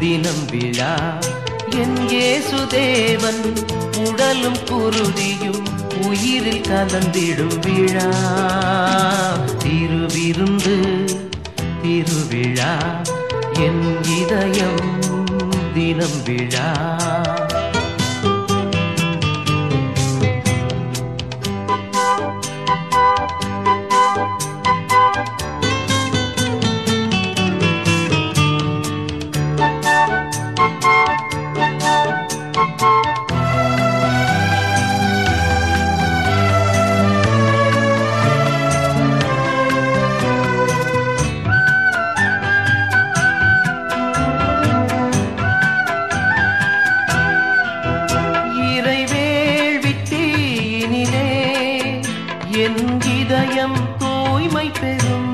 தினம் விழா என் இயேசுதேவன் உடலும் குருதியும் உயிரில் கலந்திடும் விழா திருவிருந்து திருவிழா என் இதயம் தினம் விழா இறைவேள்வித்தீனிலே என் இதயம் தூய்மை பெறும்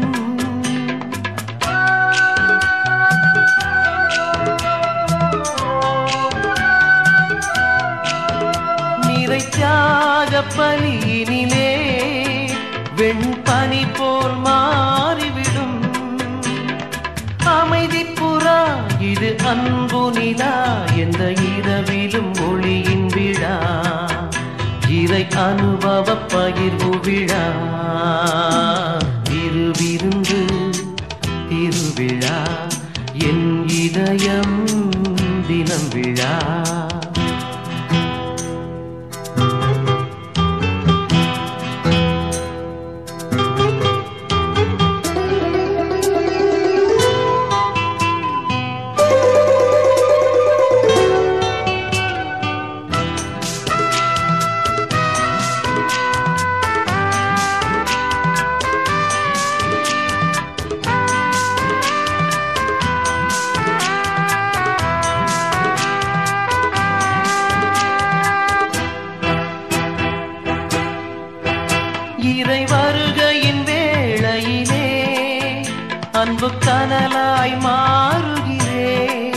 நிறைத்யாக பலியினிலே வெண்பனி போல் மாறிவிடும் அமைதி புறா இது அன்பு நிலா எந்த இரவிலும் ஒளியின் விழா இறை அனுபவ பகிர்வு விழா திருவிருந்து திருவிழா என் இதயம் தினம் விழா இறை வருகையின் வேளையிலே அன்பு கனலாய் மாறுகிறேன்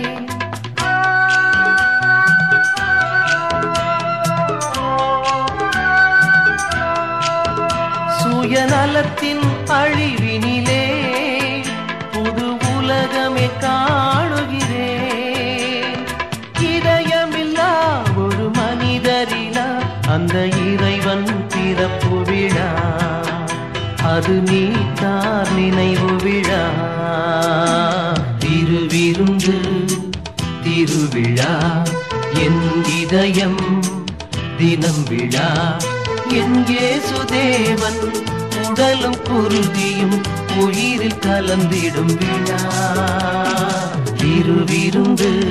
சுயநலத்தின் அழிவினிலே புது உலகமே காணுகிறேன் இதயமில்லா ஒரு மனிதரிலா அந்த இறைவன் பிறப்பு விழா அது நீத்தார் நினைவு விழா திருவிருந்து திருவிழா என் இதயம் தினம் விழா என் இயேசுதேவன் உடலும் குருதியும் உயிரில் கலந்திடும் விழா திருவிருந்து